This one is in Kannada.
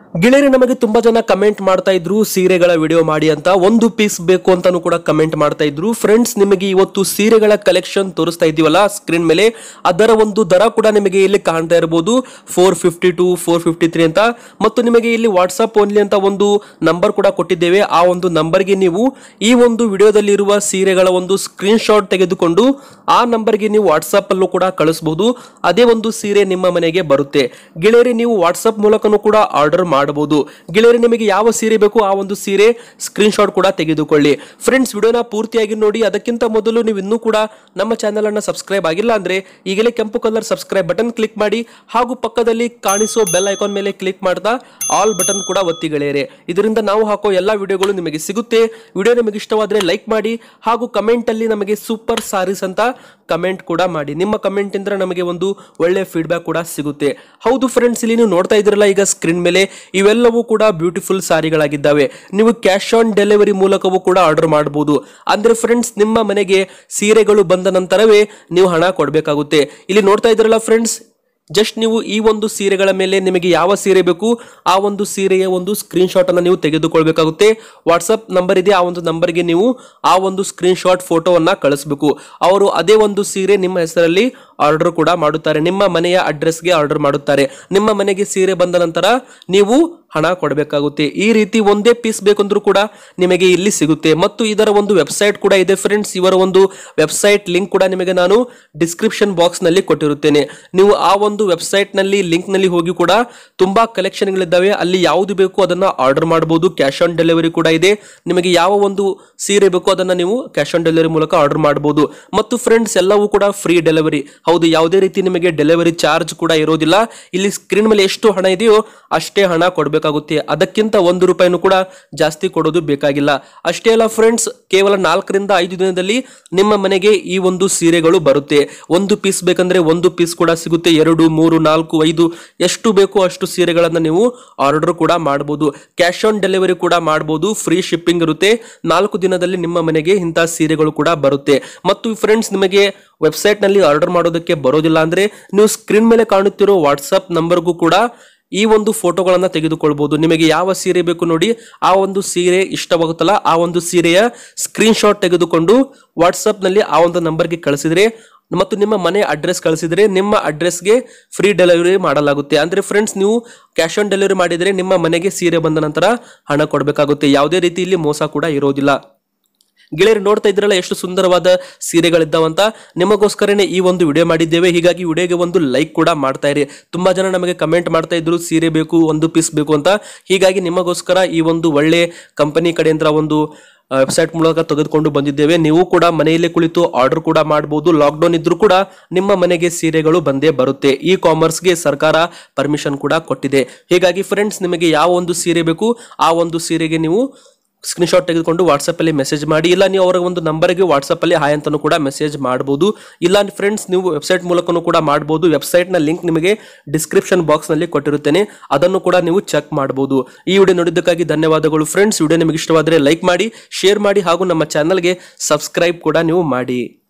ಗೆಳೆಯರೆ ನಮಗೆ ತುಂಬಾ ಜನ ಕಮೆಂಟ್ ಮಾಡ್ತಾ ಇದ್ರು ಸೀರೆಗಳ ವಿಡಿಯೋ ಮಾಡಿ ಅಂತ ಒಂದು ಪೀಸ್ ಬೇಕು ಅಂತಾನು ಕೂಡ ಕಮೆಂಟ್ ಮಾಡ್ತಾ ಇದ್ರು ಫ್ರೆಂಡ್ಸ್ ನಿಮಗೆ ಇವತ್ತು ಸೀರೆಗಳ ಕಲೆಕ್ಷನ್ ತೋರಿಸ್ತಾ ಇದೀವಲ್ಲ ಸ್ಕ್ರೀನ್ ಮೇಲೆ ಅದರ ಒಂದು ದರ ಕೂಡ ನಿಮಗೆ ಇಲ್ಲಿ ಕಾಣ್ತಾ ಇರಬಹುದು four fifty two four fifty three ಅಂತ ಮತ್ತು ನಿಮಗೆ ಇಲ್ಲಿ ವಾಟ್ಸ್ಆಪ್ ಓನ್ಲಿ ಅಂತ ಒಂದು ನಂಬರ್ ಕೂಡ ಕೊಟ್ಟಿದ್ದೇವೆ ಆ ಒಂದು ನಂಬರ್ಗೆ ನೀವು ಈ ಒಂದು ವಿಡಿಯೋದಲ್ಲಿ ಇರುವ ಸೀರೆಗಳ ಒಂದು ಸ್ಕ್ರೀನ್ ಶಾಟ್ ತೆಗೆದುಕೊಂಡು ಆ ನಂಬರ್ಗೆ ನೀವು ವಾಟ್ಸ್ಆಪ್ ಅಲ್ಲೂ ಕೂಡ ಕಳಿಸಬಹುದು ಅದೇ ಒಂದು ಸೀರೆ ನಿಮ್ಮ ಮನೆಗೆ ಬರುತ್ತೆ ಗೆಳೆಯರೆ ನೀವು ವಾಟ್ಸ್ಆಪ್ ಮೂಲಕನೂ ಕೂಡ ಆರ್ಡರ್ ಮಾಡಬಹುದು ಗೆಳೆಯರೆ ನಿಮಗೆ ಯಾವ ಸೀರೆ ಬೇಕು ಆ ಒಂದು ಸೀರೆ ಸ್ಕ್ರೀನ್ ಶಾಟ್ ಕೂಡ ತೆಗೆದುಕೊಳ್ಳಿ ಫ್ರೆಂಡ್ಸ್ ವಿಡಿಯೋನ ಪೂರ್ತಿಯಾಗಿ ನೋಡಿ ಅದಕ್ಕಿಂತ ಮೊದಲು ನೀವು ಇನ್ನೂ ಕೂಡ ನಮ್ಮ ಚಾನೆಲ್ ಅನ್ನ ಸಬ್ಸ್ಕ್ರೈಬ್ ಆಗಿಲ್ಲ ಅಂದ್ರೆ ಈಗಲೇ ಕೆಂಪು ಕಲರ್ ಸಬ್ಸ್ಕ್ರೈಬ್ ಬಟನ್ ಕ್ಲಿಕ್ ಮಾಡಿ ಹಾಗೂ ಪಕ್ಕದಲ್ಲಿ ಕಾಣಿಸೋ ಬೆಲ್ ಐಕಾನ್ ಮೇಲೆ ಕ್ಲಿಕ್ ಮಾಡ್ತಾ ಆಲ್ ಬಟನ್ ಕೂಡ ಒತ್ತಿ ಗೆಳೆಯರೆ ಇದರಿಂದ ನಾವು ಹಾಕೋ ಎಲ್ಲಾ ವಿಡಿಯೋಗಳು ನಿಮಗೆ ಸಿಗುತ್ತೆ ವಿಡಿಯೋ ನಿಮಗೆ ಇಷ್ಟವಾದ್ರೆ ಲೈಕ್ ಮಾಡಿ ಹಾಗೂ ಕಮೆಂಟ್ ಅಲ್ಲಿ ನಮಗೆ ಸೂಪರ್ ಸಾರೀಸ್ ಅಂತ ಕಮೆಂಟ್ ಕೂಡ ಮಾಡಿ ನಿಮ್ಮ ಕಮೆಂಟ್ ಇಂದ ನಮಗೆ ಒಂದು ಒಳ್ಳೆ ಫೀಡ್ಬ್ಯಾಕ್ ಕೂಡ ಸಿಗುತ್ತೆ ಹೌದು ಫ್ರೆಂಡ್ಸ್ ಇಲ್ಲಿ ನೀವು ನೋಡ್ತಾ ಇದ್ದೀರಲ್ಲ ಈಗ ಸ್ಕ್ರೀನ್ ಮೇಲೆ ಇವೆಲ್ಲವೂ ಕೂಡ ಬ್ಯೂಟಿಫುಲ್ ಸಾರಿಗಳಾಗಿದ್ದಾವೆ ನೀವು ಕ್ಯಾಶ್ ಆನ್ ಡೆಲಿವರಿ ಮೂಲಕವೂ ಕೂಡ ಆರ್ಡರ್ ಮಾಡಬಹುದು ಅಂದ್ರೆ ಫ್ರೆಂಡ್ಸ್ ನಿಮ್ಮ ಮನೆಗೆ ಸೀರೆಗಳು ಬಂದ ನಂತರವೇ ನೀವು ಹಣ ಕೊಡಬೇಕಾಗುತ್ತೆ ಇಲ್ಲಿ ನೋಡ್ತಾ ಇದ್ದೀರಲ್ಲ ಫ್ರೆಂಡ್ಸ್ ಜಸ್ಟ್ ನೀವು ಈ ಒಂದು ಸೀರೆಗಳ ಮೇಲೆ ನಿಮಗೆ ಯಾವ ಸೀರೆ ಬೇಕು ಆ ಒಂದು ಸೀರೆಯ ಒಂದು ಸ್ಕ್ರೀನ್ ಶಾಟ್ ಅನ್ನು ನೀವು ತೆಗೆದುಕೊಳ್ಬೇಕಾಗುತ್ತೆ ವಾಟ್ಸಪ್ ನಂಬರ್ ಇದೆ ಆ ಒಂದು ನಂಬರ್ಗೆ ನೀವು ಆ ಒಂದು ಸ್ಕ್ರೀನ್ ಶಾಟ್ ಫೋಟೋವನ್ನ ಕಳಿಸ್ಬೇಕು ಅವರು ಅದೇ ಒಂದು ಸೀರೆ ನಿಮ್ಮ ಹೆಸರಲ್ಲಿ ಆರ್ಡರ್ ಕೂಡ ಮಾಡುತ್ತಾರೆ ನಿಮ್ಮ ಮನೆಯ ಅಡ್ರೆಸ್ಗೆ ಆರ್ಡರ್ ಮಾಡುತ್ತಾರೆ ನಿಮ್ಮ ಮನೆಗೆ ಸೀರೆ ಬಂದ ನಂತರ ನೀವು ಹಣ ಕೊಡಬೇಕಾಗುತ್ತೆ ಈ ರೀತಿ ಒಂದೇ ಪೀಸ್ ಬೇಕಂದ್ರೂ ಕೂಡ ನಿಮಗೆ ಇಲ್ಲಿ ಸಿಗುತ್ತೆ ಮತ್ತು ಇದರ ಒಂದು ವೆಬ್ಸೈಟ್ ಕೂಡ ಇದೆ ಫ್ರೆಂಡ್ಸ್ ಇವರ ಒಂದು ವೆಬ್ಸೈಟ್ ಲಿಂಕ್ ಕೂಡ ನಿಮಗೆ ನಾನು ಡಿಸ್ಕ್ರಿಪ್ಷನ್ ಬಾಕ್ಸ್ ನಲ್ಲಿ ಕೊಟ್ಟಿರುತ್ತೇನೆ ನೀವು ಆ ಒಂದು ವೆಬ್ಸೈಟ್ ನಲ್ಲಿ ಲಿಂಕ್ ನಲ್ಲಿ ಹೋಗಿ ಕೂಡ ತುಂಬಾ ಕಲೆಕ್ಷನ್ ಗಳಿದ್ದಾವೆ ಅಲ್ಲಿ ಯಾವುದು ಬೇಕು ಅದನ್ನ ಆರ್ಡರ್ ಮಾಡಬಹುದು ಕ್ಯಾಶ್ ಆನ್ ಡೆಲಿವರಿ ಕೂಡ ಇದೆ ನಿಮಗೆ ಯಾವ ಒಂದು ಸೀರೆ ಬೇಕು ಅದನ್ನ ನೀವು ಕ್ಯಾಶ್ ಆನ್ ಡೆಲಿವರಿ ಮೂಲಕ ಆರ್ಡರ್ ಮಾಡಬಹುದು ಮತ್ತು ಫ್ರೆಂಡ್ಸ್ ಎಲ್ಲವೂ ಕೂಡ ಫ್ರೀ ಡೆಲಿವರಿ ಹೌದು ಯಾವುದೇ ರೀತಿ ನಿಮಗೆ ಡೆಲಿವರಿ ಚಾರ್ಜ್ ಕೂಡ ಇರೋದಿಲ್ಲ ಇಲ್ಲಿ ಸ್ಕ್ರೀನ್ ಮೇಲೆ ಎಷ್ಟು ಹಣ ಇದೆಯೋ ಅಷ್ಟೇ ಹಣ ಕೊಡಬೇಕಾಗುತ್ತೆ ಅದಕ್ಕಿಂತ ಒಂದು ರೂಪಾಯಿನೂ ಕೂಡ ಜಾಸ್ತಿ ಕೊಡೋದು ಬೇಕಾಗಿಲ್ಲ ಅಷ್ಟೇ ಅಲ್ಲ ಫ್ರೆಂಡ್ಸ್ ಕೇವಲ ನಾಲ್ಕರಿಂದ ಐದು ದಿನದಲ್ಲಿ ನಿಮ್ಮ ಮನೆಗೆ ಈ ಒಂದು ಸೀರೆಗಳು ಬರುತ್ತೆ ಒಂದು ಪೀಸ್ ಬೇಕಂದ್ರೆ ಒಂದು ಪೀಸ್ ಕೂಡ ಸಿಗುತ್ತೆ ಎರಡು ಮೂರು ನಾಲ್ಕು ಐದು ಎಷ್ಟು ಬೇಕೋ ಅಷ್ಟು ಸೀರೆಗಳನ್ನ ನೀವು ಆರ್ಡರ್ ಕೂಡ ಮಾಡಬಹುದು ಕ್ಯಾಶ್ ಆನ್ ಡೆಲಿವರಿ ಕೂಡ ಮಾಡಬಹುದು ಫ್ರೀ ಶಿಪ್ಪಿಂಗ್ ಇರುತ್ತೆ ನಾಲ್ಕು ದಿನದಲ್ಲಿ ನಿಮ್ಮ ಮನೆಗೆ ಇಂತಹ ಸೀರೆಗಳು ಕೂಡ ಬರುತ್ತೆ ಮತ್ತು ಫ್ರೆಂಡ್ಸ್ ನಿಮಗೆ ವೆಬ್ಸೈಟ್ ನಲ್ಲಿ ಆರ್ಡರ್ ಮಾಡೋದಕ್ಕೆ ಬರೋದಿಲ್ಲ ಅಂದ್ರೆ ನೀವು ಸ್ಕ್ರೀನ್ ಮೇಲೆ ಕಾಣುತ್ತಿರೋ ವಾಟ್ಸಪ್ ನಂಬರ್ಗೂ ಕೂಡ ಈ ಒಂದು ಫೋಟೋಗಳನ್ನ ತೆಗೆದುಕೊಳ್ಬಹುದು ನಿಮಗೆ ಯಾವ ಸೀರೆ ಬೇಕು ನೋಡಿ ಆ ಒಂದು ಸೀರೆ ಇಷ್ಟವಾಗುತ್ತಲ್ಲ ಆ ಒಂದು ಸೀರೆಯ ಸ್ಕ್ರೀನ್ ಶಾಟ್ ತೆಗೆದುಕೊಂಡು ವಾಟ್ಸಪ್ ನಲ್ಲಿ ಆ ಒಂದು ನಂಬರ್ಗೆ ಕಳಿಸಿದ್ರೆ ಮತ್ತು ನಿಮ್ಮ ಮನೆ ಅಡ್ರೆಸ್ ಕಳಿಸಿದ್ರೆ ನಿಮ್ಮ ಅಡ್ರೆಸ್ಗೆ ಫ್ರೀ ಡೆಲಿವರಿ ಮಾಡಲಾಗುತ್ತೆ ಅಂದ್ರೆ ಫ್ರೆಂಡ್ಸ್ ನೀವು ಕ್ಯಾಶ್ ಆನ್ ಡೆಲಿವರಿ ಮಾಡಿದರೆ ನಿಮ್ಮ ಮನೆಗೆ ಸೀರೆ ಬಂದ ನಂತರ ಹಣ ಕೊಡಬೇಕಾಗುತ್ತೆ ಯಾವುದೇ ರೀತಿ ಇಲ್ಲಿ ಮೋಸ ಕೂಡ ಇರೋದಿಲ್ಲ ಗೆಳೆಯರು ನೋಡ್ತಾ ಇದ್ರಲ್ಲ ಎಷ್ಟು ಸುಂದರವಾದ ಸೀರೆಗಳಿದ್ದಾವಂತ ನಿಮಗೋಸ್ಕರನೇ ಈ ಒಂದು ವಿಡಿಯೋ ಮಾಡಿದ್ದೇವೆ ಹೀಗಾಗಿ ವಿಡಿಯೋಗೆ ಒಂದು ಲೈಕ್ ಕೂಡ ಮಾಡ್ತಾ ಇರಿ ತುಂಬಾ ಜನ ನಮಗೆ ಕಮೆಂಟ್ ಮಾಡ್ತಾ ಇದ್ರು ಸೀರೆ ಬೇಕು ಒಂದು ಪೀಸ್ ಬೇಕು ಅಂತ ಹೀಗಾಗಿ ನಿಮಗೋಸ್ಕರ ಈ ಒಂದು ಒಳ್ಳೆ ಕಂಪನಿ ಕಡೆಯಿಂದ ಒಂದು ವೆಬ್ಸೈಟ್ ಮೂಲಕ ತೆಗೆದುಕೊಂಡು ಬಂದಿದ್ದೇವೆ ನೀವು ಕೂಡ ಮನೆಯಲ್ಲೇ ಕುಳಿತು ಆರ್ಡರ್ ಕೂಡ ಮಾಡಬಹುದು ಲಾಕ್ಡೌನ್ ಇದ್ರೂ ಕೂಡ ನಿಮ್ಮ ಮನೆಗೆ ಸೀರೆಗಳು ಬಂದೇ ಬರುತ್ತೆ ಇ ಕಾಮರ್ಸ್ಗೆ ಸರ್ಕಾರ ಪರ್ಮಿಷನ್ ಕೂಡ ಕೊಟ್ಟಿದೆ ಹೀಗಾಗಿ ಫ್ರೆಂಡ್ಸ್ ನಿಮಗೆ ಯಾವ ಒಂದು ಸೀರೆ ಬೇಕು ಆ ಒಂದು ಸೀರೆಗೆ ನೀವು ಸ್ಕ್ರೀನ್ ಶಾಟ್ ತೆಗೆದುಕೊಂಡು ವಾಟ್ಸಪ್ ಅಲ್ಲಿ ಮೆಸೇಜ್ ಮಾಡಿ ಇಲ್ಲ ನೀವು ಅವರ ಒಂದು ನಂಬರ್ಗೆ ವಾಟ್ಸಪ್ ಅಲ್ಲಿ ಹಾಯ್ ಅಂತಾನು ಕೂಡ ಮೆಸೇಜ್ ಮಾಡಬಹುದು ಇಲ್ಲ ಫ್ರೆಂಡ್ಸ್ ನೀವು ವೆಬ್ಸೈಟ್ ಮೂಲಕನೂ ಕೂಡ ಮಾಡಬಹುದು ವೆಬ್ಸೈಟ್ ನ ಲಿಂಕ್ ನಿಮಗೆ ಡಿಸ್ಕ್ರಿಪ್ಷನ್ ಬಾಕ್ಸ್ ನಲ್ಲಿ ಕೊಟ್ಟಿರುತ್ತೇನೆ ಅದನ್ನು ಕೂಡ ನೀವು ಚೆಕ್ ಮಾಡಬಹುದು ಈ ವಿಡಿಯೋ ನೋಡಿದ್ದಕ್ಕಾಗಿ ಧನ್ಯವಾದಗಳು ಫ್ರೆಂಡ್ಸ್ ವಿಡಿಯೋ ನಿಮಗೆ ಇಷ್ಟವಾದರೆ ಲೈಕ್ ಮಾಡಿ ಶೇರ್ ಮಾಡಿ ಹಾಗೂ ನಮ್ಮ ಚಾನಲ್ಗೆ ಸಬ್ಸ್ಕ್ರೈಬ್ ಕೂಡ ನೀವು ಮಾಡಿ